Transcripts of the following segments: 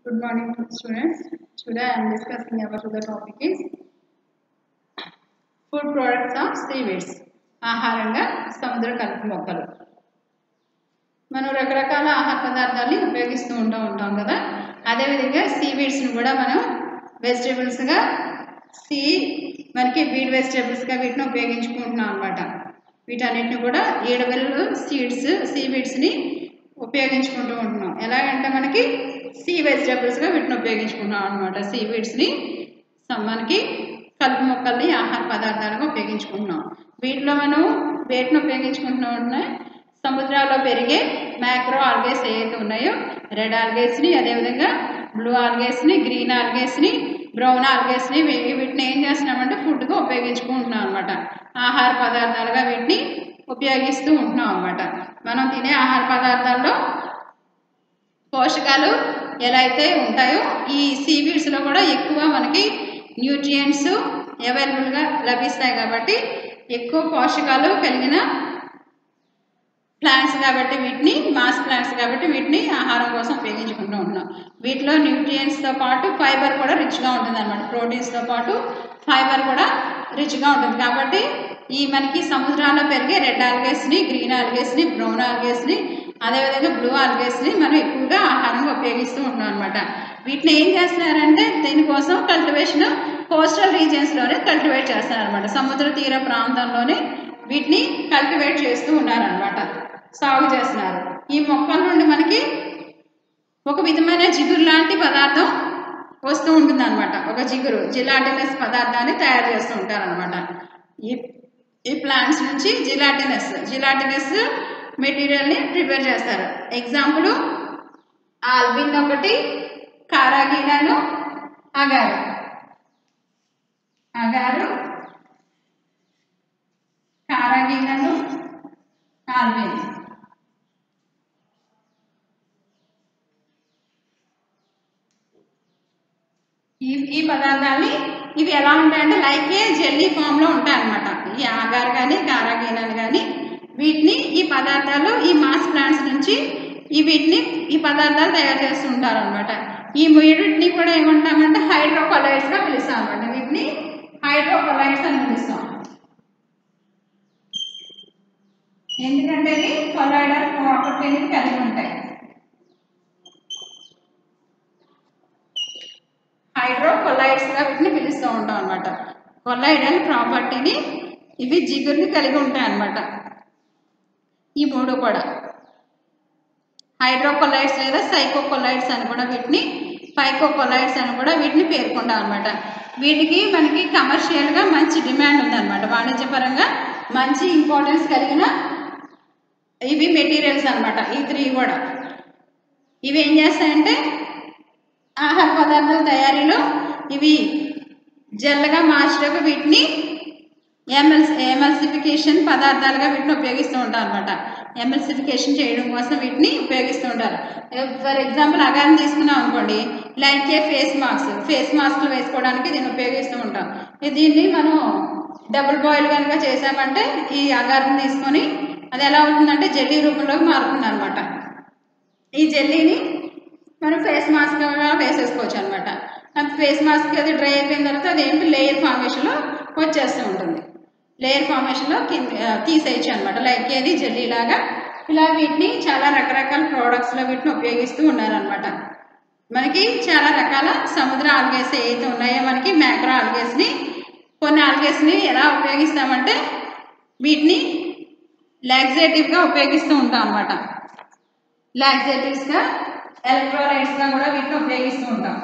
Good morning students. Today I am discussing about the topic is food products of seaweeds. ఆహారంగా సముద్ర కలుపు మొక్కలు మనం రకరకాల ఆహార పదార్థాలని ఉపయోగిస్తూ ఉంటా ఉంటాం కదా అదేవిధంగా సీవీడ్స్ని కూడా మనం వెజిటేబుల్స్గా సీ మనకి బీడ్ వెజిటేబుల్స్గా వీటిని ఉపయోగించుకుంటున్నాం అనమాట వీటన్నిటిని కూడా ఏడవెల్లు సీడ్స్ సీవీడ్స్ని ఉపయోగించుకుంటూ ఉంటున్నాం ఎలాగంటే మనకి సీ వెజిటేబుల్స్గా వీటిని ఉపయోగించుకుంటున్నాం అనమాట సీవీడ్స్ని మనకి కలుపు మొక్కల్ని ఆహార పదార్థాలుగా ఉపయోగించుకుంటున్నాం వీటిలో మనం వేటిని ఉపయోగించుకుంటున్నాం ఉన్నాయి సముద్రాల్లో పెరిగే మ్యాక్రో ఆల్గేస్ ఏవైతే ఉన్నాయో రెడ్ ఆల్గేస్ని అదేవిధంగా బ్లూ ఆల్గేస్ని గ్రీన్ ఆల్గేస్ని బ్రౌన్ ఆల్గేస్ని వీటిని ఏం చేస్తున్నామంటే ఫుడ్గా ఉపయోగించుకుంటున్నాం అనమాట ఆహార పదార్థాలుగా వీటిని ఉపయోగిస్తూ ఉంటున్నాం అనమాట మనం తినే ఆహార పదార్థాల్లో పోషకాలు ఎలా అయితే ఉంటాయో ఈ సీవీడ్స్లో కూడా ఎక్కువ మనకి న్యూట్రియంట్స్ అవైలబుల్గా లభిస్తాయి కాబట్టి ఎక్కువ పోషకాలు కలిగిన ప్లాంట్స్ కాబట్టి వీటిని మాస్ ప్లాంట్స్ కాబట్టి వీటిని ఆహారం కోసం ఉపయోగించుకుంటూ ఉంటున్నాం వీటిలో న్యూట్రియంట్స్తో పాటు ఫైబర్ కూడా రిచ్గా ఉంటుంది అనమాట ప్రోటీన్స్తో పాటు ఫైబర్ కూడా రిచ్గా ఉంటుంది కాబట్టి ఈ మనకి సముద్రాల్లో పెరిగే రెడ్ ఆల్గేస్ని గ్రీన్ ఆల్గేస్ని బ్రౌన్ ఆల్గేస్ని అదేవిధంగా బ్లూ ఆల్గేస్ని మనం ఎక్కువగా ఆహారంగా ఉపయోగిస్తూ ఉంటున్నాం అనమాట వీటిని ఏం చేస్తున్నారంటే దీనికోసం కల్టివేషన్ కోస్టల్ రీజియన్స్లోనే కల్టివేట్ చేస్తారనమాట సముద్ర తీర ప్రాంతంలోనే వీటిని కల్టివేట్ చేస్తూ ఉన్నారనమాట సాగు చేస్తున్నారు ఈ మొక్కల నుండి మనకి ఒక విధమైన జిగురు లాంటి పదార్థం వస్తూ ఉంటుంది అనమాట ఒక జిగురు జిలాటినస్ పదార్థాన్ని తయారు చేస్తూ ఉంటారనమాట ఈ ఈ ప్లాంట్స్ నుంచి జిలాటినస్ జిలాటినస్ మెటీరియల్ని ప్రిపేర్ చేస్తారు ఎగ్జాంపుల్ ఆల్బిన్ ఒకటి కారాగినాను అగారు అగారు కారాగినను ఆల్బిన్ ఈ ఈ పదార్థాన్ని ఇవి ఎలా ఉంటాయంటే లైక్ ఏ జెల్లీ ఫామ్లో ఉంటాయి అన్నమాట ఈ ఆగార్ కానీ కారాగీనాలు కానీ వీటిని ఈ పదార్థాలు ఈ మాస్ ప్లాంట్స్ నుంచి ఈ వీటిని ఈ పదార్థాలు తయారు చేస్తూ ఉంటారు అనమాట ఈ వీటిని కూడా ఏమంటామంటే హైడ్రోకొలైడ్స్గా పిలుస్తాం అనమాట వీటిని హైడ్రోకొలైడ్స్ అని పిలుస్తాం ఎందుకంటే ఇవి కొలైడర్ ప్రాపర్టీని కలిగి ఉంటాయి హైడ్రోకొలైడ్స్గా వీటిని పిలుస్తూ ఉంటాం అనమాట కొలైడల్ ప్రాపర్టీని ఇవి జిగురుని కలిగి ఉంటాయి అన్నమాట ఈ మూడు కూడా హైడ్రోకొలైడ్స్ లేదా సైకోకొలైడ్స్ అని కూడా వీటిని పైకోకొలైడ్స్ అని కూడా వీటిని పేర్కొంటాం అనమాట వీటికి మనకి కమర్షియల్గా మంచి డిమాండ్ ఉందన్నమాట వాణిజ్యపరంగా మంచి ఇంపార్టెన్స్ కలిగిన ఇవి మెటీరియల్స్ అనమాట ఈ త్రీ కూడా ఇవి ఏం చేస్తాయంటే ఆహార పదార్థాల తయారీలో ఇవి జల్లగా మార్చడానికి వీటిని ఎమల్స్ ఎమల్సిఫికేషన్ పదార్థాలుగా వీటిని ఉపయోగిస్తూ ఉంటారు అనమాట ఎమల్సిఫికేషన్ చేయడం కోసం వీటిని ఉపయోగిస్తూ ఉంటారు ఫర్ ఎగ్జాంపుల్ అగాన్ని తీసుకున్నాం అనుకోండి like a face mask face మాస్క్లు వేసుకోవడానికి దీన్ని ఉపయోగిస్తూ ఉంటాం దీన్ని మనం డబుల్ బాయిల్ కనుక చేసామంటే ఈ అగారిని తీసుకొని అది ఎలా అవుతుందంటే జెల్లీ రూపంలోకి మారుతుంది అనమాట ఈ జెల్లీని మనం ఫేస్ మాస్క్గా వేసేసుకోవచ్చు అనమాట ఫేస్ మాస్క్ అది డ్రై అయిపోయిన తర్వాత అది ఏంటి లేయర్ ఫార్మేషన్లో వచ్చేస్తూ ఉంటుంది లేయర్ ఫార్మేషన్లో కింద తీసేయచ్చు అనమాట లైక్ ఏది జెల్లీ లాగా ఇలా వీటిని చాలా రకరకాల ప్రోడక్ట్స్లో వీటిని ఉపయోగిస్తూ ఉన్నారనమాట మనకి చాలా రకాల సముద్ర ఆల్గేస్ ఏవైతే ఉన్నాయో మనకి మ్యాక్రో ఆల్గేస్ని కొన్ని ఆల్గేస్ని ఎలా ఉపయోగిస్తామంటే వీటిని లాగ్జేటివ్గా ఉపయోగిస్తూ ఉంటాం అనమాట లాగ్జేటివ్స్గా ఎలక్ట్రోలైట్స్గా కూడా వీటిని ఉపయోగిస్తూ ఉంటాం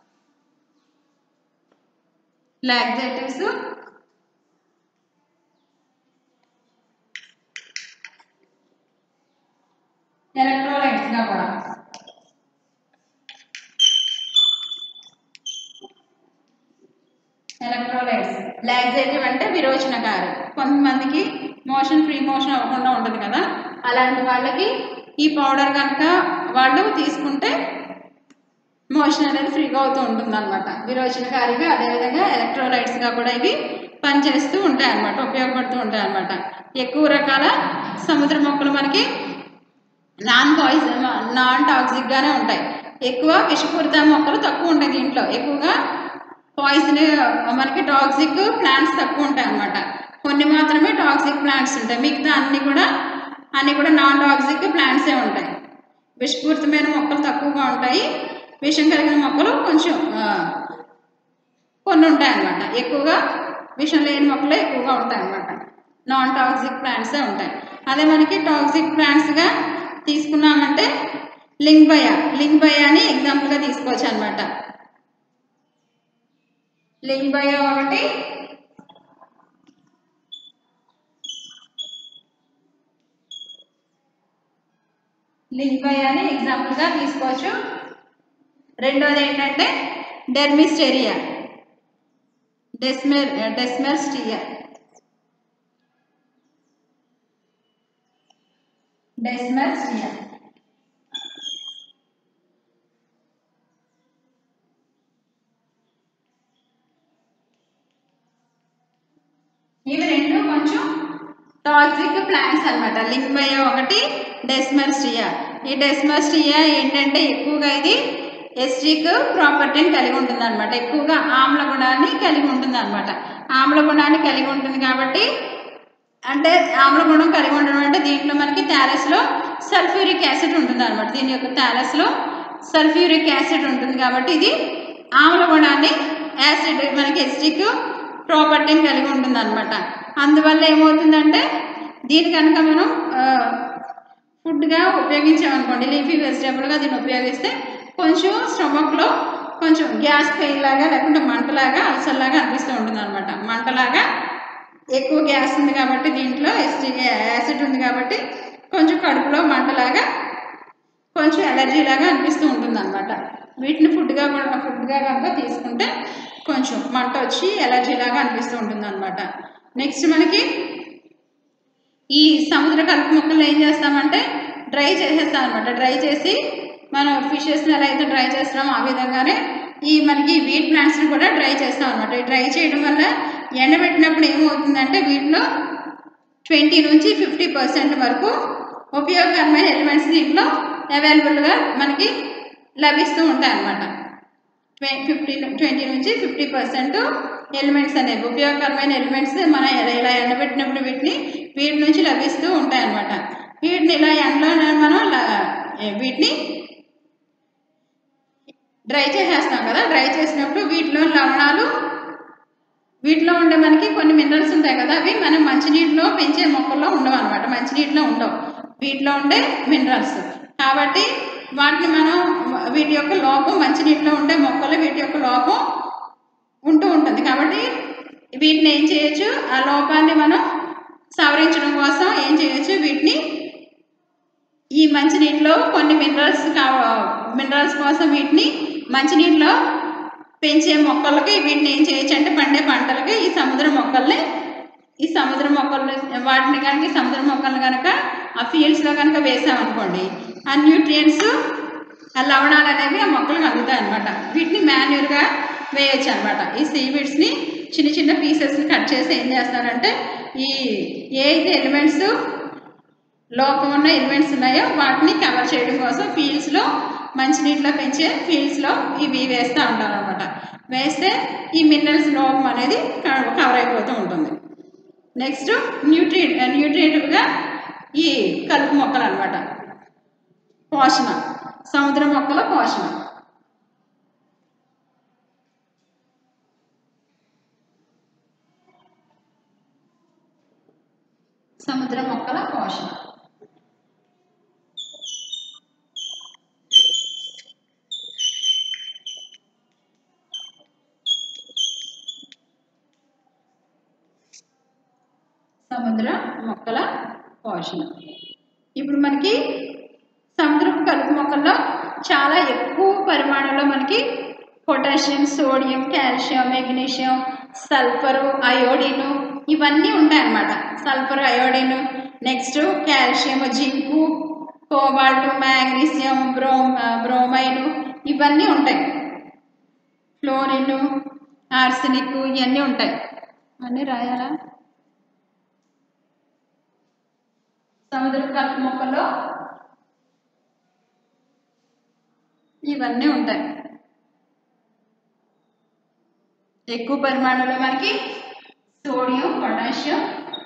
లాగ్జేటివ్స్ ఎలక్ట్రోలైట్స్గా కూడా ఎలక్ట్రోలైట్స్ లాగ్జేటివ్ అంటే విరోచనకారి కొంతమందికి మోషన్ ఫ్రీ మోషన్ అవ్వకుండా ఉంటుంది కదా అలాంటి వాళ్ళకి ఈ పౌడర్ కనుక వాళ్ళు తీసుకుంటే మోషన్ అనేది ఫ్రీగా అవుతూ ఉంటుంది అనమాట విరోచనకారిగా అదేవిధంగా ఎలక్ట్రోలైట్స్గా కూడా ఇవి పనిచేస్తూ ఉంటాయి అన్నమాట ఉపయోగపడుతూ ఉంటాయి అన్నమాట ఎక్కువ రకాల సముద్ర మొక్కలు మనకి నాన్ పాయిజన్ నాన్ టాక్సిక్గానే ఉంటాయి ఎక్కువ విషపూరిత మొక్కలు తక్కువ ఉంటాయి దీంట్లో ఎక్కువగా పాయిజన్ మనకి టాక్సిక్ ప్లాంట్స్ తక్కువ ఉంటాయి అన్నమాట కొన్ని మాత్రమే టాక్సిక్ ప్లాంట్స్ ఉంటాయి మిగతా అన్ని కూడా అన్ని కూడా నాన్ టాక్సిక్ ప్లాంట్సే ఉంటాయి విషపూరితమైన మొక్కలు తక్కువగా ఉంటాయి విషం కలిగిన మొక్కలు కొంచెం ఆ, కొన్ని ఉంటాయి అన్నమాట ఎక్కువగా విషం లేని మొక్కలే ఎక్కువగా ఉంటాయి అన్నమాట నాన్ టాక్సిక్ ప్లాంట్సే ఉంటాయి అదే మనకి టాక్సిక్ ప్లాంట్స్గా తీసుకున్నామంటే లింగ్బయ లింగ్బయ అని ఎగ్జాంపుల్గా తీసుకోవచ్చు అనమాట లింగ్బయ ఒకటి లింగ్బయ అని ఎగ్జాంపుల్గా తీసుకోవచ్చు రెండోది ఏంటంటే డెర్మిస్టేరియా డెస్మెర్ డెస్మెర్స్టియా డెస్మెర్స్టియా ఇవి రెండు కొంచెం టాక్సిక్ ప్లాంట్స్ అన్నమాట లింగ్మయ ఒకటి డెస్మర్స్టియా ఈ డెస్మర్స్టియా ఏంటంటే ఎక్కువగా ఇది ఎస్టిక్ ప్రాపర్టీని కలిగి ఉంటుంది అనమాట ఎక్కువగా ఆమ్ల గుణాన్ని కలిగి ఉంటుంది అనమాట ఆమ్ల గుణాన్ని కలిగి ఉంటుంది కాబట్టి అంటే ఆమ్ల గుణం కలిగి ఉండడం అంటే దీంట్లో మనకి థాలస్లో సల్ఫ్యూరిక్ యాసిడ్ ఉంటుంది అనమాట దీని యొక్క థాలస్లో సల్ఫ్యూరిక్ యాసిడ్ ఉంటుంది కాబట్టి ఇది ఆమ్ల గుణాన్ని యాసిడ్ మనకి ఎస్టిక్ ప్రాపర్టీని కలిగి ఉంటుంది అనమాట అందువల్ల ఏమవుతుందంటే దీని కనుక మనం ఫుడ్గా ఉపయోగించామనుకోండి లీఫీ వెజిటేబుల్గా దీన్ని ఉపయోగిస్తే కొంచెం స్టమక్లో కొంచెం గ్యాస్ పెయిన్ లాగా లేకుంటే మంటలాగా అల్సర్లాగా అనిపిస్తూ ఉంటుంది అనమాట మంటలాగా ఎక్కువ గ్యాస్ ఉంది కాబట్టి దీంట్లో ఎస్టీ యాసిడ్ ఉంది కాబట్టి కొంచెం కడుపులో మంటలాగా కొంచెం ఎలర్జీ లాగా అనిపిస్తూ ఉంటుంది అనమాట వీటిని ఫుడ్గా కూడా ఫుడ్గా కనుక తీసుకుంటే కొంచెం మంట వచ్చి ఎలర్జీ లాగా అనిపిస్తూ ఉంటుంది అనమాట నెక్స్ట్ మనకి ఈ సముద్ర కలుపు మొక్కలు ఏం చేస్తామంటే డ్రై చేసేస్తాం అనమాట డ్రై చేసి మనం ఫిషెస్ని ఎలా అయితే డ్రై చేస్తున్నామో ఆ విధంగానే ఈ మనకి వీట్ ప్లాంట్స్ని కూడా డ్రై చేస్తాం అనమాట ఈ డ్రై చేయడం వల్ల ఎండబెట్టినప్పుడు ఏమవుతుందంటే వీటిలో ట్వంటీ నుంచి ఫిఫ్టీ పర్సెంట్ వరకు ఉపయోగకరమైన ఎలిమెంట్స్ దీంట్లో అవైలబుల్గా మనకి లభిస్తూ ఉంటాయి అన్నమాట ఫిఫ్టీ ట్వంటీ నుంచి ఫిఫ్టీ పర్సెంట్ ఎలిమెంట్స్ అనేవి ఉపయోగకరమైన ఎలిమెంట్స్ మనం ఇలా ఇలా ఎండబెట్టినప్పుడు వీటిని వీటి నుంచి లభిస్తూ ఉంటాయి అన్నమాట వీటిని ఇలా ఎండలో మనం ల- వీటిని డ్రై చేసేస్తాం కదా డ్రై చేసినప్పుడు వీటిలో లవణాలు వీటిలో ఉండే మనకి కొన్ని మినరల్స్ ఉంటాయి కదా అవి మనం మంచినీటిలో పెంచే మొక్కల్లో ఉండవు అనమాట మంచినీటిలో ఉండవు వీటిలో ఉండే మినరల్స్ కాబట్టి వాటిని మనం వీటి యొక్క లోపం మంచినీటిలో ఉండే మొక్కలు వీటి యొక్క లోపం ఉంటూ ఉంటుంది కాబట్టి వీటిని ఏం చేయొచ్చు ఆ లోపాన్ని మనం సవరించడం కోసం ఏం చేయొచ్చు వీటిని ఈ మంచినీటిలో కొన్ని మినరల్స్ కావ మినరల్స్ కోసం వీటిని మంచినీటిలో పెంచే మొక్కలకి వీటిని ఏం చేయొచ్చు అంటే పండే పంటలకి ఈ సముద్ర మొక్కల్ని ఈ సముద్ర మొక్కల్ని వాటిని కనుక ఈ సముద్ర మొక్కల్ని కనుక ఆ ఫీల్డ్స్లో కనుక వేసామనుకోండి ఆ న్యూట్రియంట్స్ ఆ లవణాలు అనేవి ఆ మొక్కలకు అందుతాయి అనమాట వీటిని మాన్యువల్గా వేయొచ్చు అనమాట ఈ సీవీడ్స్ని చిన్న చిన్న పీసెస్ని కట్ చేసి ఏం చేస్తారంటే ఈ ఏ అయితే ఎలిమెంట్స్ లోపం ఉన్న ఎలిమెంట్స్ ఉన్నాయో వాటిని కవర్ చేయడం కోసం ఫీల్డ్స్లో మంచినీటిలో పెంచే ఫీల్డ్స్లో ఇవి వేస్తూ ఉంటారు అనమాట వేస్తే ఈ మినరల్స్ లోపం అనేది కవర్ అయిపోతూ ఉంటుంది నెక్స్ట్ న్యూట్రి న్యూట్రియేటివ్గా ఈ కలుపు మొక్కలు అనమాట పోషణ సముద్ర మొక్కల పోషణ సముద్ర మొక్కల పోషణ సముద్ర మొక్కల పోషణ ఇప్పుడు మనకి సముద్రపు కలుపు మొక్కల్లో చాలా ఎక్కువ పరిమాణంలో మనకి potassium sodium calcium magnesium sulphur iodine ఇవన్నీ ఉంటాయన్నమాట sulphur iodine next calcium zinc cobalt magnesium బ్రోమ్ బ్రోమైను ఇవన్నీ ఉంటాయి ఫ్లోరిన్ ఆర్సెనిక్ ఇవన్నీ ఉంటాయి అన్నీ రాయాలా సముద్ర కలుపు మొక్కలో ఇవన్నీ ఉంటాయి ఎక్కువ పరిమాణంలో మనకి సోడియం పొటాషియం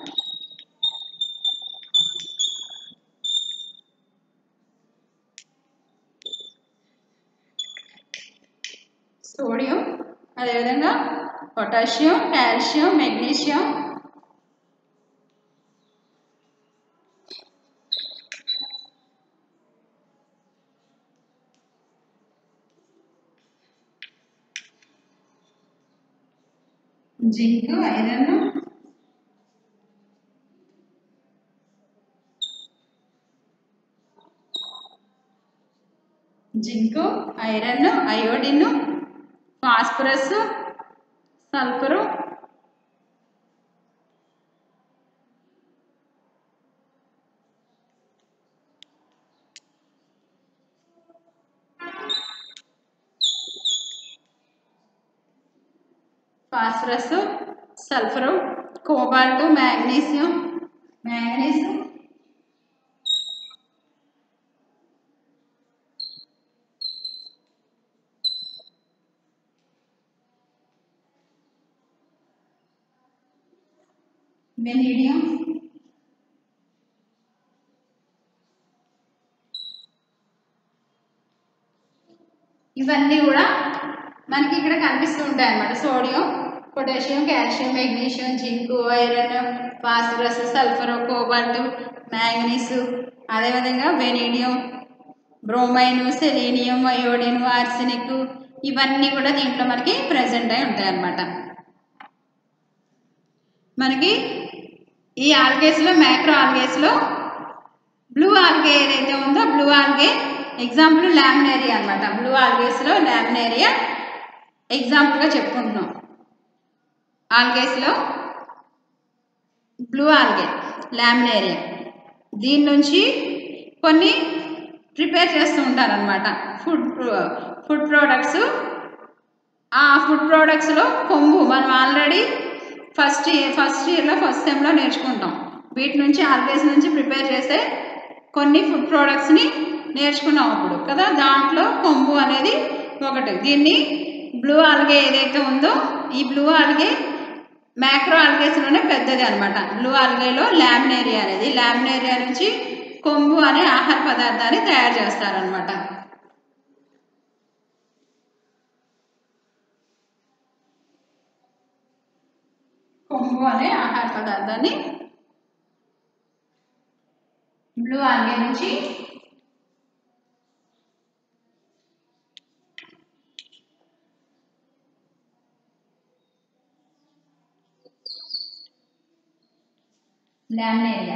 సోడియం అదేవిధంగా potassium calcium magnesium zinc iron zinc iron iodine phosphorus sulphur phosphorus sulphur cobalt magnesium manganese vanadium ఇవన్నీ కూడా మనకి ఇక్కడ కనిపిస్తూ ఉంటాయి అన్నమాట sodium potassium calcium magnesium zinc iron phosphorus sulphur cobalt manganese అదేవిధంగా vanadium bromine selenium iodine arsenic ఇవన్నీ కూడా దీంట్లో మనకి ప్రజెంట్ అయి ఉంటాయి అన్నమాట మనకి ఈ ఆల్గేస్లో మ్యాక్రో ఆల్గేస్లో బ్లూ ఆల్గే ఏదైతే ఉందో బ్లూ ఆల్గే ఎగ్జాంపుల్ లామినేరియా అనమాట బ్లూ ఆల్గేస్లో లామినేరియా ఎగ్జాంపుల్గా చెప్పుకుంటున్నాం ఆల్గేస్లో బ్లూ ఆల్గే లామినేరియా దీని నుంచి కొన్ని ప్రిపేర్ చేస్తూ ఉంటారనమాట ఫుడ్ ఫుడ్ ప్రోడక్ట్స్ ఆ ఫుడ్ ప్రోడక్ట్స్లో కొమ్ము మనం ఆల్రెడీ ఫస్ట్ ఇయర్ ఫస్ట్ ఇయర్లో ఫస్ట్ సెమ్లో నేర్చుకుంటాం వీటి నుంచి ఆల్గేస్ నుంచి ప్రిపేర్ చేసే కొన్ని ఫుడ్ ప్రోడక్ట్స్ని నేర్చుకున్నాం అప్పుడు కదా దాంట్లో కొమ్ము అనేది ఒకటి దీన్ని బ్లూ ఆల్గే ఏదైతే ఉందో ఈ బ్లూ ఆల్గే మ్యాక్రో ఆల్గేస్లోనే పెద్దది అనమాట బ్లూ ఆల్గేలో లామినేరియా అనేది లామినేరియా నుంచి కొమ్ము అనే ఆహార పదార్థాన్ని తయారు చేస్తారనమాట కొమ్ము అనే ఆహార పదార్థాన్ని బ్లూ ఆల్గే నుంచి లామినేరియా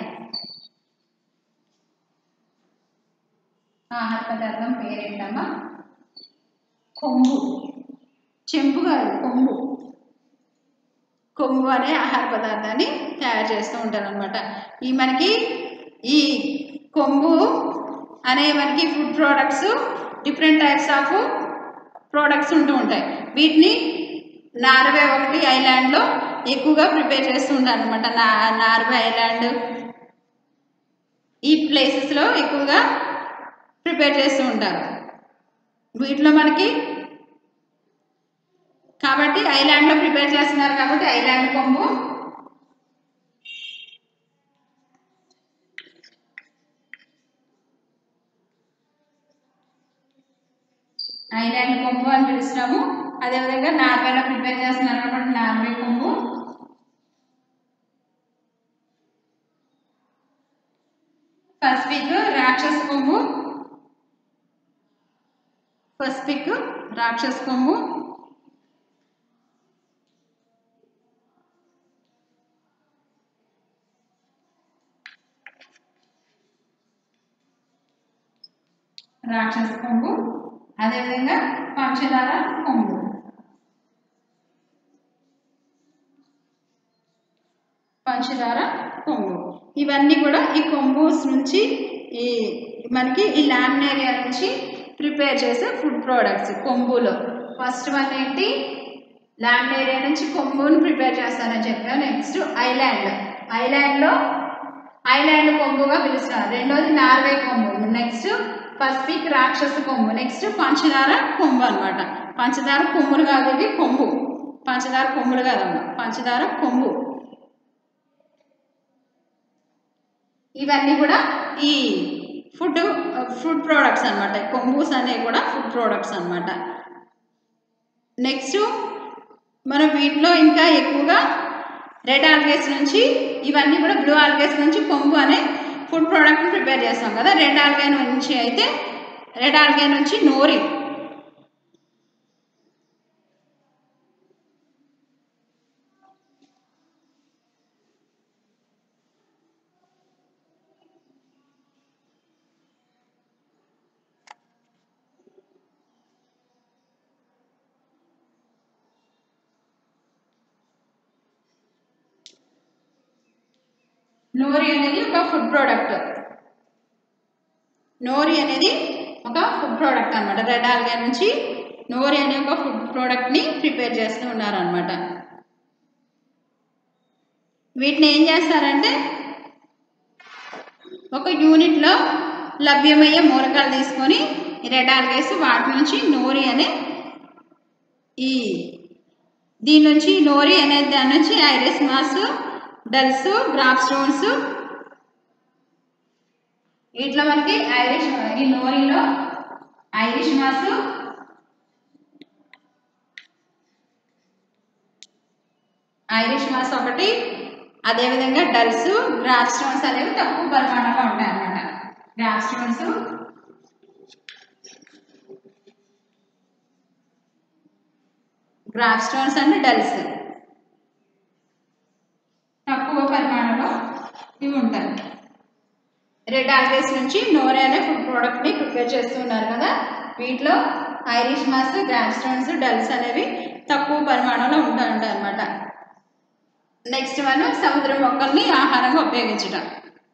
ఆహార పదార్థం పేరేంటమ్మా కొమ్ము చెంపు కాదు కొమ్ము కొమ్ము అనే ఆహార పదార్థాన్ని తయారు చేస్తూ ఉంటారు అనమాట ఈ మనకి ఈ కొమ్ము అనే మనకి food products different types of products ఉంటూ ఉంటాయి వీటిని నార్వే ఒకటి ఐలాండ్లో ఎక్కువగా ప్రిపేర్ చేస్తూ ఉంటారు అనమాట నా నార్వే ఐలాండ్ ఈ ప్లేసెస్లో ఎక్కువగా ప్రిపేర్ చేస్తూ ఉంటారు వీటిలో మనకి కాబట్టి ఐలాండ్లో ప్రిపేర్ చేస్తున్నారు కాబట్టి ఐలాండ్ కొమ్ము ఐలాండ్ కొమ్ము అని పిలుస్తున్నాము అదేవిధంగా నార్వేలో ప్రిపేర్ చేస్తున్నారు కాబట్టి నార్వే కొమ్ము పసిఫిక్ రాక్షస కొమ్ము పసిఫిక్ రాక్షస కొమ్ము రాక్షస కొమ్ము అదేవిధంగా పంచదార కొమ్ము పంచదార కొమ్ము ఇవన్నీ కూడా ఈ కొమ్ముస్ నుంచి ఈ మనకి ఈ లామినేరియా నుంచి ప్రిపేర్ చేసే ఫుడ్ ప్రోడక్ట్స్ కొమ్ములో ఫస్ట్ వన్ ఏంటి లామినేరియా నుంచి కొమ్మును ప్రిపేర్ చేస్తానని చెప్పాను నెక్స్ట్ ఐలాండ్ ఐలాండ్లో ఐలాండ్ కొమ్ముగా పిలుస్తున్నారు రెండోది నార్వే కొమ్ము నెక్స్ట్ పసిఫిక్ రాక్షస కొమ్ము నెక్స్ట్ పంచదార కొమ్ము అన్నమాట పంచదార కొమ్ములు కాదు ఇవి కొమ్ము పంచదార కొమ్ములు కాదమ్మా పంచదార కొమ్ము ఇవన్నీ కూడా ఈ ఫుడ్ ఫుడ్ ప్రోడక్ట్స్ అన్నమాట కొమ్బూస్ అనేవి కూడా ఫుడ్ ప్రోడక్ట్స్ అన్నమాట నెక్స్ట్ మనం వీటిలో ఇంకా ఎక్కువగా రెడ్ ఆల్గేస్ నుంచి ఇవన్నీ కూడా బ్లూ ఆల్గేస్ నుంచి కొమ్ము అనే ఫుడ్ ప్రోడక్ట్ని ప్రిపేర్ చేస్తాం కదా రెడ్ ఆల్గే నుంచి అయితే రెడ్ ఆల్గే నుంచి నోరి నోరి అనేది ఒక ఫుడ్ ప్రోడక్ట్ నోరి అనేది ఒక ఫుడ్ ప్రోడక్ట్ అనమాట రెడ్ ఆల్గా నుంచి నోరి అనే ఒక ఫుడ్ ప్రోడక్ట్ని ప్రిపేర్ చేస్తూ ఉన్నారనమాట వీటిని ఏం చేస్తారంటే ఒక యూనిట్లో లభ్యమయ్యే మూలకాలు తీసుకొని ఈ రెడ్ ఆల్గేస్ వాటి నుంచి నోరి అనే ఈ దీని నుంచి నోరి అనే దాని నుంచి Irish moss dulse graph stones వీటిలో మనకి ఐరిష్ ఈ నోరిలో ఐరిష్ మాస్ ఐరిష్ మాస్ ఒకటి అదేవిధంగా డల్స్ గ్రాఫ్ స్టోన్స్ అనేవి తక్కువ పరిమాణంలో ఉంటాయి అన్నమాట graph stones graph stones and dulse తక్కువ పరిమాణంలో ఇవి ఉంటాయి రెడ్ ఆల్గేస్ నుంచి నోరే అనే ఫుడ్ ప్రోడక్ట్ని ప్రిపేర్ చేస్తున్నారు కదా వీటిలో Irish moss graph stones dulse అనేవి తక్కువ పరిమాణంలో ఉంటాయి అనమాట నెక్స్ట్ వన్ సముద్ర మొక్కల్ని ఆహారంగా ఉపయోగించడం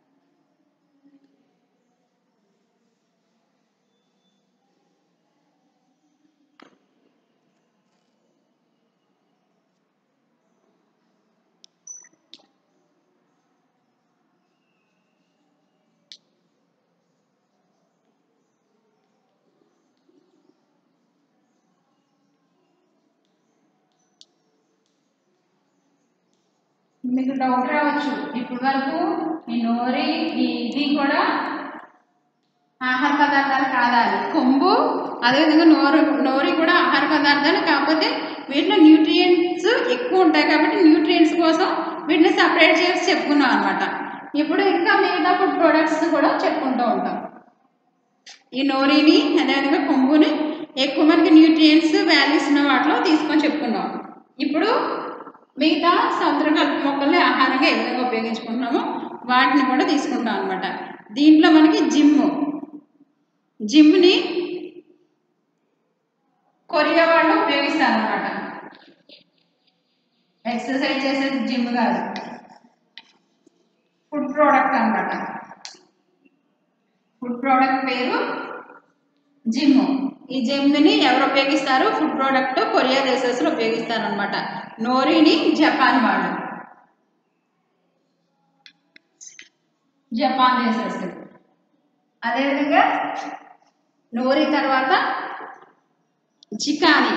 మీకు డౌట్ రావచ్చు ఇప్పటి వరకు ఈ నోరి ఈ ఇది కూడా ఆహార పదార్థాలు కాదా అని కొమ్ము అదేవిధంగా నోరు నోరి కూడా ఆహార పదార్థాలు కాకపోతే వీటిలో న్యూట్రియంట్స్ ఎక్కువ ఉంటాయి కాబట్టి న్యూట్రియంట్స్ కోసం వీటిని సపరేట్ చేసి చెప్పుకున్నాం అనమాట ఇప్పుడు ఇంకా మిగతా ఫుడ్ ప్రోడక్ట్స్ కూడా చెప్పుకుంటూ ఉంటాం ఈ నోరిని అదేవిధంగా కొమ్ముని ఎక్కువ మనకి న్యూట్రియంట్స్ వాల్యూస్ ఉన్న వాటిలో తీసుకొని చెప్పుకున్నాం ఇప్పుడు మిగతా సముద్ర కలుపు మొక్కల్ని ఆహారంగా ఏ విధంగా ఉపయోగించుకుంటున్నామో వాటిని కూడా తీసుకుంటాం అనమాట దీంట్లో మనకి జిమ్ జిమ్ని కొరియా వాళ్ళు ఉపయోగిస్తారు అనమాట ఎక్సర్సైజ్ చేసేది జిమ్ కాదు ఫుడ్ ప్రోడక్ట్ అనమాట ఫుడ్ ప్రోడక్ట్ పేరు జిమ్ ఈ జిమ్ని ఎవరు ఉపయోగిస్తారు ఫుడ్ ప్రోడక్ట్ కొరియా దేశస్లో ఉపయోగిస్తారు అనమాట నోరిని జపాన్ వాళ్ళు జపాన్ దేశస్ అదేవిధంగా నోరి తర్వాత చికాని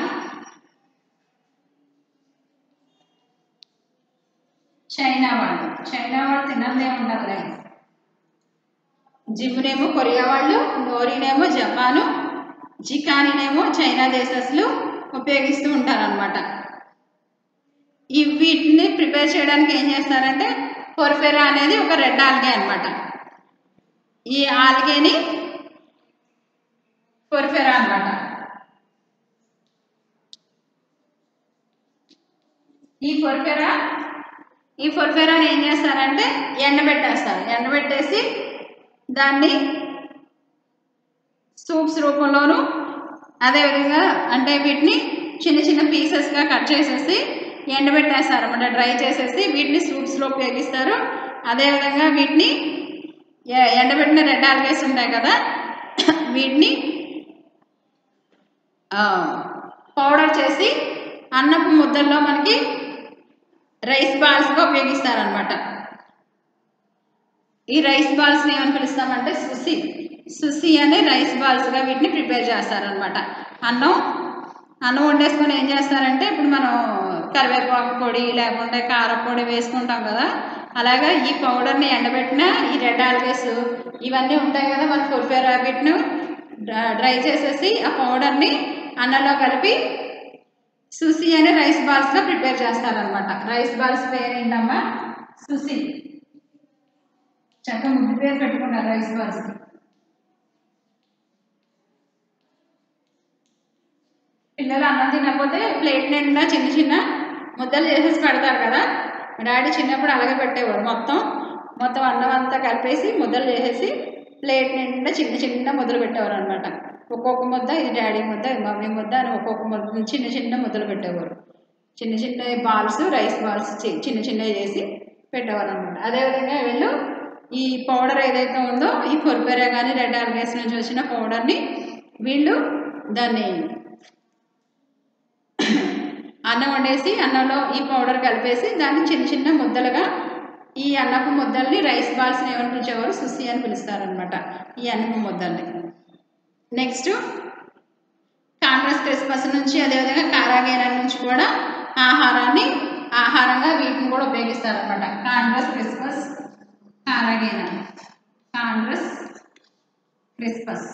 చైనా వాళ్ళు చైనా వాళ్ళు తిన్నదే ఉంటారులే జిమ్నేమో కొరియా వాళ్ళు నోరినేమో జపాను చికానీనేమో చైనా దేశస్లు ఉపయోగిస్తూ ఉంటారనమాట ఈ వీటిని ప్రిపేర్ చేయడానికి ఏం చేస్తారంటే పొరిఫెరా అనేది ఒక రెడ్ ఆల్గే అనమాట ఈ ఆల్గేని పొరిఫెరా అనమాట ఈ పొరిఫెరా ఈ పొరిఫెరాని ఏం చేస్తారంటే ఎండబెట్టేస్తారు ఎండబెట్టేసి దాన్ని సూప్స్ రూపంలోను అదేవిధంగా అంటే వీటిని చిన్న చిన్న పీసెస్గా కట్ చేసేసి ఎండబెట్టేస్తారు అన్నమాట డ్రై చేసేసి వీటిని సూప్స్లో ఉపయోగిస్తారు అదేవిధంగా వీటిని ఎ- ఎండబెట్టిన రెడ్ ఆల్గేస్ ఉంటాయి కదా వీటిని పౌడర్ చేసి అన్నపు ముద్దల్లో మనకి రైస్ బాల్స్గా ఉపయోగిస్తారనమాట ఈ రైస్ బాల్స్ని ఏమని పిలుస్తామంటే సుసి సుసి అనే రైస్ బాల్స్గా వీటిని ప్రిపేర్ చేస్తారనమాట అన్నం అన్నం వండేసుకొని ఏం చేస్తారంటే ఇప్పుడు మనం కరివేపాకు పొడి లేకుంటే కారం పొడి వేసుకుంటాం కదా అలాగా ఈ పౌడర్ని ఎండబెట్టిన ఈ రెడ్ ఆల్గేస్ ఇవన్నీ ఉంటాయి కదా మన ఫుల్ఫేర్ వీటిని డ్రై చేసేసి ఆ పౌడర్ని అన్నంలో కలిపి సుసి అనే రైస్ బాల్స్గా ప్రిపేర్ చేస్తారనమాట రైస్ బాల్స్ పేరు ఏంటమ్మా సుసి చక్కగా ముద్దు పేరు పెట్టుకున్నారు రైస్ బాల్స్ పిల్లలు అన్నం తినకపోతే ప్లేట్ నిండా చిన్న చిన్న ముద్దలు చేసేసి పెడతారు కదా మా డాడీ చిన్నప్పుడు అలాగే పెట్టేవారు మొత్తం మొత్తం అన్నం అంతా కలిపేసి ముద్దలు చేసేసి ప్లేట్ నిండా చిన్న చిన్న ముద్దలు పెట్టేవారు అనమాట ఒక్కొక్క ముద్ద ఇది డాడీ ముద్ద ఇది మమ్మీ ముద్ద అని ఒక్కొక్క ముద్ద చిన్న చిన్న ముద్దలు పెట్టేవారు చిన్న చిన్న బాల్స్ రైస్ బాల్స్ చి- చిన్న చిన్నవి చేసి పెట్టేవారు అనమాట అదేవిధంగా వీళ్ళు ఈ పౌడర్ ఏదైతే ఉందో ఈ పొరిపెరా కానీ రెడ్ ఆర్గేస్ నుంచి వచ్చిన పౌడర్ని వీళ్ళు దాన్ని అన్నం వండేసి అన్నంలో ఈ పౌడర్ కలిపేసి దాన్ని చిన్న చిన్న ముద్దలుగా ఈ అన్నపు ముద్దల్ని రైస్ బాల్స్ని ఏమని పిలిచేవారు సుసి అని పిలుస్తారనమాట ఈ అన్నపు ముద్దల్ని నెక్స్ట్ కాంగ్రెస్ క్రిస్మస్ నుంచి అదేవిధంగా కారాగేర నుంచి కూడా ఆహారాన్ని ఆహారంగా వీటిని కూడా ఉపయోగిస్తారనమాట కాంగ్రెస్ క్రిస్మస్ కారాగేర కాంగ్రెస్ క్రిస్మస్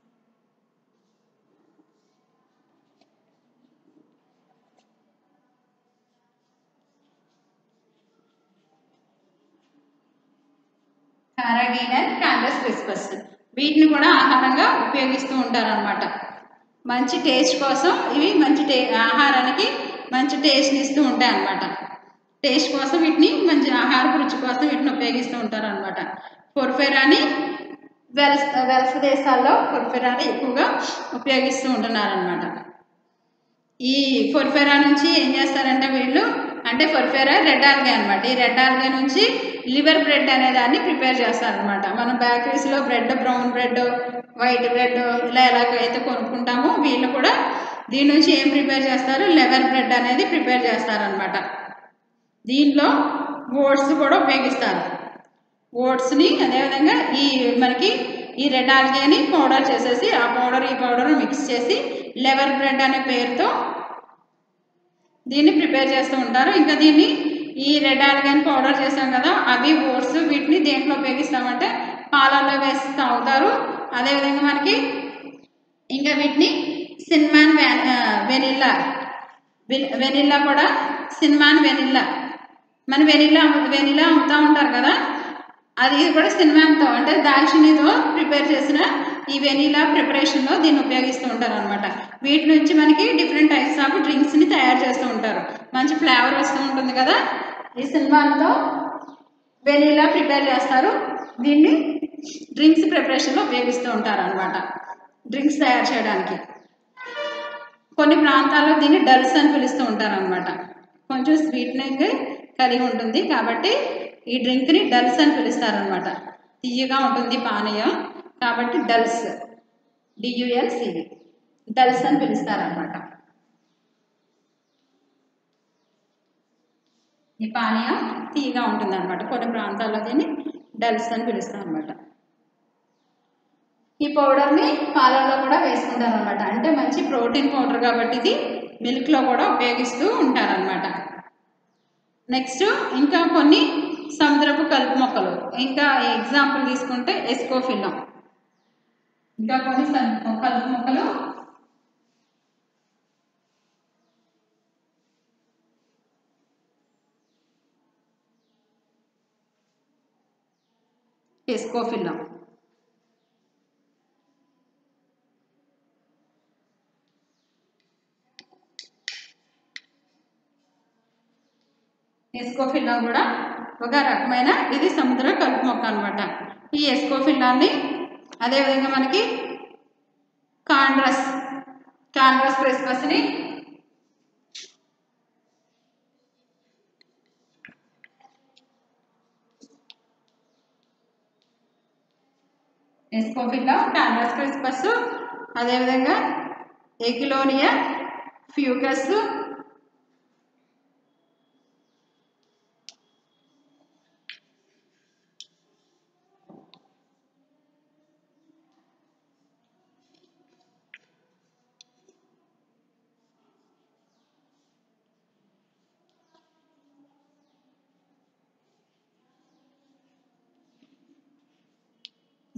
కారాగేనర్ కాంగ్రెస్ క్రిస్పస్ వీటిని కూడా ఆహారంగా ఉపయోగిస్తూ ఉంటారనమాట మంచి టేస్ట్ కోసం ఇవి మంచి టే ఆహారానికి మంచి టేస్ట్ని ఇస్తూ ఉంటాయి అన్నమాట టేస్ట్ కోసం వీటిని మంచి ఆహారపు రుచి కోసం వీటిని ఉపయోగిస్తూ ఉంటారనమాట పొర్ఫెరాని వెల్స్ వెల్స్ దేశాల్లో పొర్ఫెరాని ఎక్కువగా ఉపయోగిస్తూ ఉంటున్నారనమాట ఈ ఫొర్ఫెరా నుంచి ఏం చేస్తారంటే వీళ్ళు అంటే ఫొర్ఫెరా రెడ్ ఆల్గే అనమాట ఈ రెడ్ ఆల్గే నుంచి లివర్ బ్రెడ్ అనే దాన్ని ప్రిపేర్ చేస్తారనమాట మనం బేకరీస్లో bread brown bread white bread ఇలా ఎలాగైతే కొనుక్కుంటామో వీళ్ళు కూడా దీని నుంచి ఏం ప్రిపేర్ చేస్తారు లెవర్ బ్రెడ్ అనేది ప్రిపేర్ చేస్తారనమాట దీనిలో ఓట్స్ కూడా ఉపయోగిస్తారు ఓట్స్ని అదేవిధంగా ఈ మనకి ఈ రెడ్ ఆల్గేని పౌడర్ చేసేసి ఆ పౌడర్ ఈ పౌడర్ మిక్స్ చేసి లెవర్ బ్రెడ్ అనే పేరుతో దీన్ని ప్రిపేర్ చేస్తూ ఉంటారు ఇంకా దీన్ని ఈ రెడ్ ఆల్గేని పౌడర్ చేసాం కదా అవి ఓట్స్ వీటిని దేంట్లో ఉపయోగిస్తామంటే పాలల్లో వేసి తాగుతారు అదేవిధంగా మనకి ఇంకా వీటిని సిన్మాన్ వెనిల్లా వెనిల్లా కూడా సిన్మాన్ వెనిల్లా మన వెనిలా వెనిలా అమ్ముతూ ఉంటారు కదా అది కూడా సినిమాతో అంటే దాల్చినీతో ప్రిపేర్ చేసిన ఈ వెనీలా ప్రిపరేషన్లో దీన్ని ఉపయోగిస్తూ ఉంటారు అనమాట వీటి నుంచి మనకి డిఫరెంట్ టైప్స్ ఆఫ్ డ్రింక్స్ని తయారు చేస్తూ ఉంటారు మంచి ఫ్లేవర్ వస్తూ ఉంటుంది కదా ఈ సినిమాలతో వెనీలా ప్రిపేర్ చేస్తారు దీన్ని డ్రింక్స్ ప్రిపరేషన్లో ఉపయోగిస్తూ ఉంటారు అనమాట డ్రింక్స్ తయారు చేయడానికి కొన్ని ప్రాంతాల్లో దీన్ని డల్స్ అని పిలుస్తూ ఉంటారు అనమాట కొంచెం స్వీట్నింగ్ కలిగి ఉంటుంది కాబట్టి ఈ డ్రింక్ని డల్స్ అని పిలుస్తారనమాట తీయగా ఉంటుంది పానీయం కాబట్టి డల్స్ డియుఎల్సివి డల్స్ అని పిలుస్తారనమాట ఈ పానీయం తీయగా ఉంటుంది అనమాట కొన్ని ప్రాంతాల్లో దీన్ని డల్స్ అని పిలుస్తారు అనమాట ఈ పౌడర్ని పాలల్లో కూడా వేసుకుంటారు అనమాట అంటే మంచి ప్రోటీన్ పౌడర్ కాబట్టి ఇది మిల్క్లో కూడా ఉపయోగిస్తూ ఉంటారనమాట నెక్స్ట్ ఇంకా కొన్ని సముద్రపు కలుపు మొక్కలు ఇంకా ఎగ్జాంపుల్ తీసుకుంటే ఎస్కోఫిల్లం ఇంకా కొన్ని సం- కలుపు మొక్కలు ఎస్కోఫిల్లం ఎస్కోఫిల్లా కూడా ఒక రకమైన ఇది సముద్ర కలుపు మొక్క అనమాట ఈ ఎస్కోఫిల్లాన్ని అదేవిధంగా మనకి కాండ్రస్ కాండ్రస్ క్రిస్మస్ని ఎస్కోఫిల్లా కాండ్రస్ క్రిస్మస్ అదేవిధంగా ఎగిలోనియా ఫ్యూకస్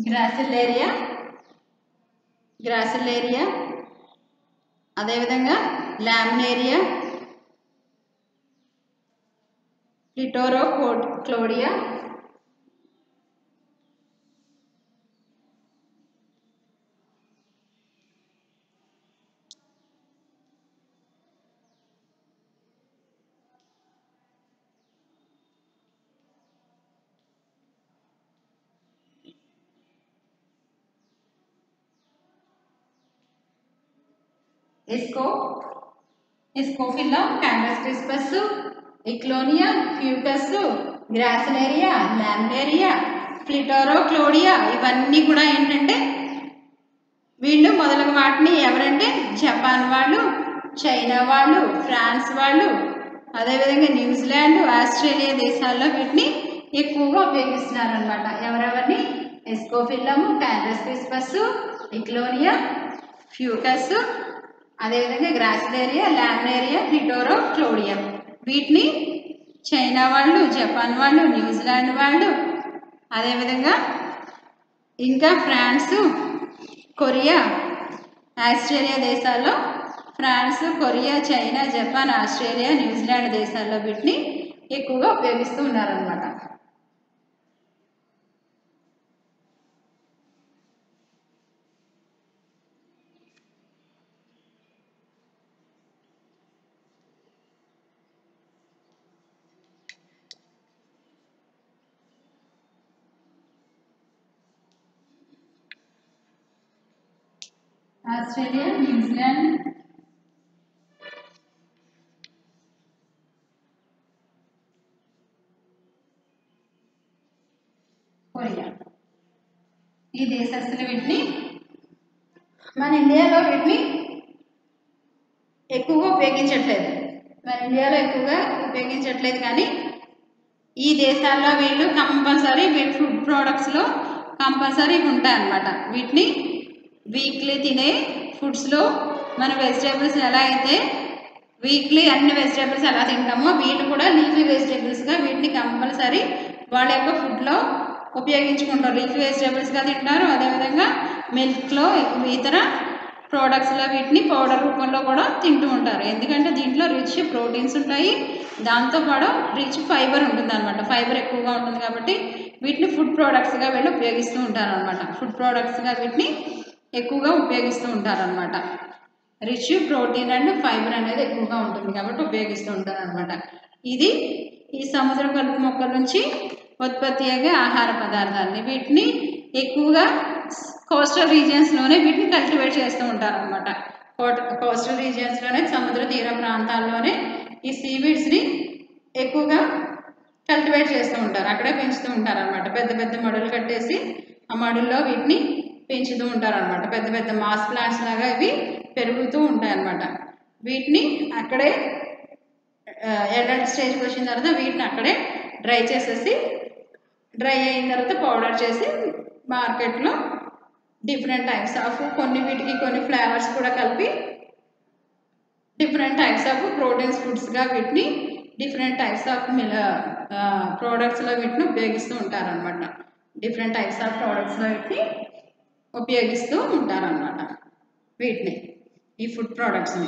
గ్రాసిలేరియా గ్రాసిలేరియా అదేవిధంగా లామినేరియా లిటోరో క్లోడియా ఎస్కో Ascophyllum Chondrus crispus Ecklonia Fucus Gracilaria Laminaria ఫ్లిటోరో క్లోడియా ఇవన్నీ కూడా ఏంటంటే వీళ్ళు మొదలగు వాటిని ఎవరంటే జపాన్ వాళ్ళు చైనా వాళ్ళు ఫ్రాన్స్ వాళ్ళు అదేవిధంగా న్యూజిలాండ్ ఆస్ట్రేలియా దేశాల్లో వీటిని ఎక్కువగా ఉపయోగిస్తున్నారు అనమాట ఎవరెవరిని Ascophyllum Chondrus crispus Ecklonia Fucus అదేవిధంగా గ్రాసిలేరియా లామినేరియా హిటోరో క్లోడియా వీటిని చైనా వాళ్ళు జపాన్ వాళ్ళు న్యూజిలాండ్ వాళ్ళు అదేవిధంగా ఇంకా ఫ్రాన్స్ కొరియా ఆస్ట్రేలియా దేశాల్లో France Korea China Japan Australia New Zealand దేశాల్లో వీటిని ఎక్కువగా ఉపయోగిస్తూ ఉన్నారనమాట ఆస్ట్రేలియా న్యూజిలాండ్ కొరియా ఈ దేశస్తులు వీటిని మన ఇండియాలో వీటిని ఎక్కువగా ఉపయోగించట్లేదు మన ఇండియాలో ఎక్కువగా ఉపయోగించట్లేదు కానీ ఈ దేశాల్లో వీళ్ళు కంపల్సరీ వీటి ఫుడ్ ప్రోడక్ట్స్లో కంపల్సరీ ఉంటాయన్నమాట వీటిని వీక్లీ తినే ఫుడ్స్లో మన వెజిటేబుల్స్ ఎలా అయితే వీక్లీ అన్ని వెజిటేబుల్స్ ఎలా తింటామో వీళ్ళు కూడా లీఫీ వెజిటేబుల్స్గా వీటిని కంపల్సరీ వాళ్ళ యొక్క ఫుడ్లో ఉపయోగించుకుంటారు లీఫీ వెజిటేబుల్స్గా తింటారు అదేవిధంగా మిల్క్లో ఇతర ప్రోడక్ట్స్లో వీటిని పౌడర్ రూపంలో కూడా తింటూ ఉంటారు ఎందుకంటే దీంట్లో రిచ్ ప్రోటీన్స్ ఉంటాయి దాంతోపాటు రిచ్ ఫైబర్ ఉంటుంది అనమాట ఫైబర్ ఎక్కువగా ఉంటుంది కాబట్టి వీటిని ఫుడ్ ప్రోడక్ట్స్గా వీళ్ళు ఉపయోగిస్తూ ఉంటారు అనమాట ఫుడ్ ప్రోడక్ట్స్గా వీటిని ఎక్కువగా ఉపయోగిస్తూ ఉంటారు అనమాట రిచ్ ప్రోటీన్ అండ్ ఫైబర్ అనేది ఎక్కువగా ఉంటుంది కాబట్టి ఉపయోగిస్తూ ఉంటారు అనమాట ఇది ఈ సముద్ర కలుపు మొక్కల నుంచి ఉత్పత్తి అయ్యే ఆహార పదార్థాలని వీటిని ఎక్కువగా కోస్టల్ రీజియన్స్లోనే వీటిని కల్టివేట్ చేస్తూ ఉంటారు అనమాట కోస్టల్ రీజియన్స్లోనే సముద్ర తీర ప్రాంతాల్లోనే ఈ సీవీడ్స్ని ఎక్కువగా కల్టివేట్ చేస్తూ ఉంటారు అక్కడే పెంచుతూ ఉంటారు అనమాట పెద్ద పెద్ద మడులు కట్టేసి ఆ మడుల్లో వీటిని పెంచుతూ ఉంటారు అనమాట పెద్ద పెద్ద మాస్ ప్లాంట్స్ లాగా ఇవి పెరుగుతూ ఉంటాయి అనమాట వీటిని అక్కడే ఎడల్ట్ స్టేజ్కి వచ్చిన తర్వాత వీటిని అక్కడే డ్రై చేసేసి డ్రై అయిన తర్వాత పౌడర్ చేసి మార్కెట్లో డిఫరెంట్ టైప్స్ ఆఫ్ కొన్ని వీటికి కొన్ని ఫ్లేవర్స్ కూడా కలిపి డిఫరెంట్ టైప్స్ ఆఫ్ ప్రోటీన్స్ ఫుడ్స్గా వీటిని డిఫరెంట్ టైప్స్ ఆఫ్ మిల ప్రోడక్ట్స్లో వీటిని ఉపయోగిస్తూ ఉంటారనమాట డిఫరెంట్ టైప్స్ ఆఫ్ ప్రోడక్ట్స్లో వీటిని ఉపయోగిస్తూ ఉంటారనమాట వీటిని ఈ ఫుడ్ ప్రోడక్ట్స్ని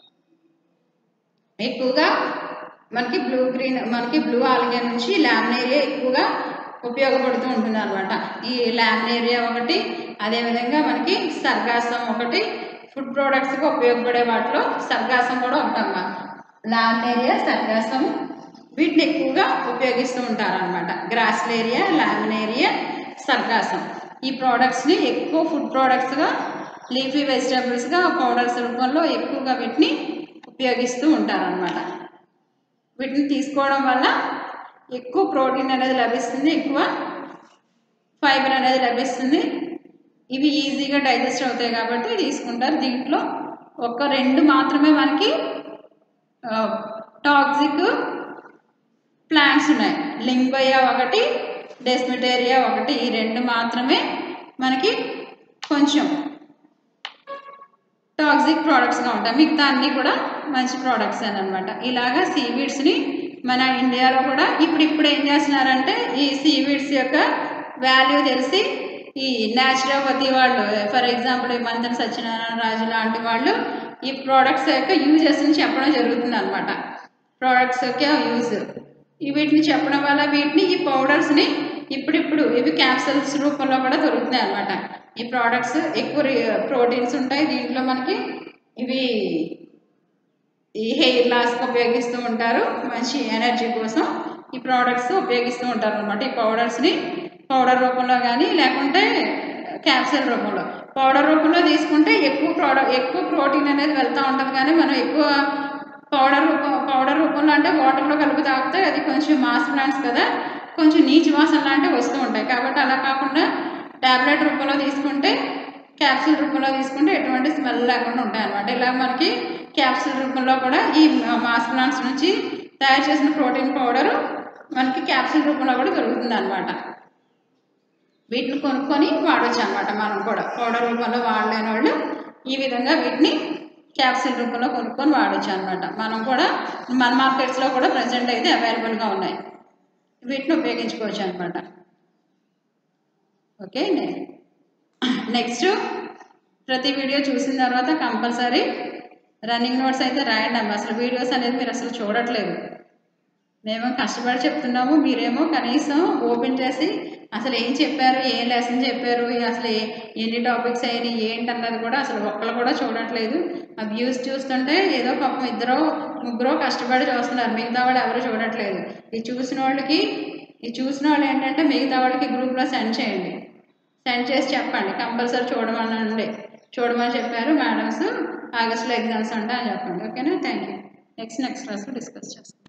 ఎక్కువగా మనకి బ్లూ గ్రీన్ మనకి బ్లూ ఆల్గే నుంచి లామినేరియా ఎక్కువగా ఉపయోగపడుతూ ఉంటుంది అనమాట ఈ లామినేరియా ఒకటి అదేవిధంగా మనకి సర్గాసం ఒకటి ఫుడ్ ప్రోడక్ట్స్గా ఉపయోగపడే వాటిలో సర్గాసం కూడా ఒకటమ్మా లామినేరియా సర్గాసం వీటిని ఎక్కువగా ఉపయోగిస్తూ ఉంటారనమాట గ్రాస్లేరియా లామినేరియా సర్గాసం ఈ ప్రోడక్ట్స్ని ఎక్కువ ఫుడ్ ప్రోడక్ట్స్గా లీఫీ వెజిటబుల్స్గా పౌడర్స్ రూపంలో ఎక్కువగా వీటిని ఉపయోగిస్తూ ఉంటారనమాట వీటిని తీసుకోవడం వల్ల ఎక్కువ ప్రోటీన్ అనేది లభిస్తుంది ఎక్కువ ఫైబర్ అనేది లభిస్తుంది ఇవి ఈజీగా డైజెస్ట్ అవుతాయి కాబట్టి తీసుకుంటారు దీంట్లో ఒక రెండు మాత్రమే మనకి టాక్సిక్ ప్లాంట్స్ ఉన్నాయి లింగోయా ఒకటి డెస్మిటేరియా ఒకటి ఈ రెండు మాత్రమే మనకి కొంచెం టాక్సిక్ ప్రోడక్ట్స్గా ఉంటాయి మిగతా అన్నీ కూడా మంచి ప్రోడక్ట్స్ అనమాట ఇలాగా సీవీడ్స్ని మన ఇండియాలో కూడా ఇప్పుడు ఇప్పుడు ఏం చేస్తున్నారంటే ఈ సీవీడ్స్ యొక్క వాల్యూ తెలిసి ఈ న్యాచురోపతి వాళ్ళు ఫర్ ఎగ్జాంపుల్ మంత్రి సత్యనారాయణ రాజు లాంటి వాళ్ళు ఈ ప్రోడక్ట్స్ యొక్క యూజెస్ని చెప్పడం జరుగుతుంది అనమాట ప్రోడక్ట్స్ యొక్క యూజ్ ఈ వీటిని చెప్పడం వల్ల వీటిని ఈ పౌడర్స్ని ఇప్పుడిప్పుడు ఇవి క్యాప్సూల్స్ రూపంలో కూడా దొరుకుతున్నాయి అనమాట ఈ ప్రోడక్ట్స్ ఎక్కువ ప్రోటీన్స్ ఉంటాయి దీంట్లో మనకి ఇవి ఈ హెయిర్ లాస్కి ఉపయోగిస్తూ ఉంటారు మంచి ఎనర్జీ కోసం ఈ ప్రోడక్ట్స్ ఉపయోగిస్తూ ఉంటారు అనమాట ఈ పౌడర్స్ని పౌడర్ రూపంలో కానీ లేకుంటే క్యాప్సూల్ రూపంలో పౌడర్ రూపంలో తీసుకుంటే ఎక్కువ ప్రోడక్ట్ ఎక్కువ ప్రోటీన్ అనేది వెళ్తూ ఉంటుంది కానీ మనం ఎక్కువ పౌడర్ రూపం పౌడర్ రూపంలో అంటే వాటర్లో కలిపి తాగితే అది కొంచెం మాస్ ప్లాంట్స్ కదా కొంచెం నీచు వాసన లాంటివి వస్తూ ఉంటాయి కాబట్టి అలా కాకుండా ట్యాబ్లెట్ రూపంలో తీసుకుంటే క్యాప్సూల్ రూపంలో తీసుకుంటే ఎటువంటి స్మెల్ లేకుండా ఉంటాయి అనమాట ఇలా మనకి క్యాప్సూల్ రూపంలో కూడా ఈ మాస్ ప్లాంట్స్ నుంచి తయారు చేసిన ప్రోటీన్ పౌడర్ మనకి క్యాప్సూల్ రూపంలో కూడా దొరుకుతుంది అనమాట వీటిని కొనుక్కొని వాడచ్చు అనమాట మనం కూడా పౌడర్ రూపంలో వాడలేని వాళ్ళు ఈ విధంగా వీటిని క్యాప్సూల్ రూపంలో కొనుక్కొని వాడచ్చు అనమాట మనం కూడా మన మార్కెట్స్లో కూడా ప్రజెంట్ అయితే అవైలబుల్గా ఉన్నాయి వీటిని ఉపయోగించుకోవచ్చు అనమాట ఓకే నెక్స్ట్ ప్రతి వీడియో చూసిన తర్వాత కంపల్సరీ రన్నింగ్ నోట్స్ అయితే రాయండి అమ్మ అసలు వీడియోస్ అనేది మీరు అసలు చూడట్లేదు మేము కష్టపడి చెప్తున్నాము మీరేమో కనీసం ఓపెన్ చేసి అసలు ఏం చెప్పారు ఏ లెసన్ చెప్పారు అసలు ఏ- ఎన్ని టాపిక్స్ అయినాయి ఏంటన్నది కూడా అసలు ఒక్కళ్ళు కూడా చూడట్లేదు ఆ వ్యూస్ చూస్తుంటే ఏదో పాపం ఇద్దరు ముగ్గురు కష్టపడి చూస్తున్నారు మిగతా వాళ్ళు ఎవరు చూడట్లేదు ఈ చూసిన వాళ్ళకి ఈ చూసిన వాళ్ళు ఏంటంటే మిగతా వాళ్ళకి గ్రూప్లో సెండ్ చేయండి సెండ్ చేసి చెప్పండి కంపల్సరీ చూడమనండి చూడమని చెప్పారు మేడమ్స్ ఆగస్టులో ఎగ్జామ్స్ ఉంటాయి అని చెప్పండి ఓకేనా థ్యాంక్ యూ నెక్స్ట్ నెక్స్ట్ క్లాస్లో డిస్కస్ చేస్తాం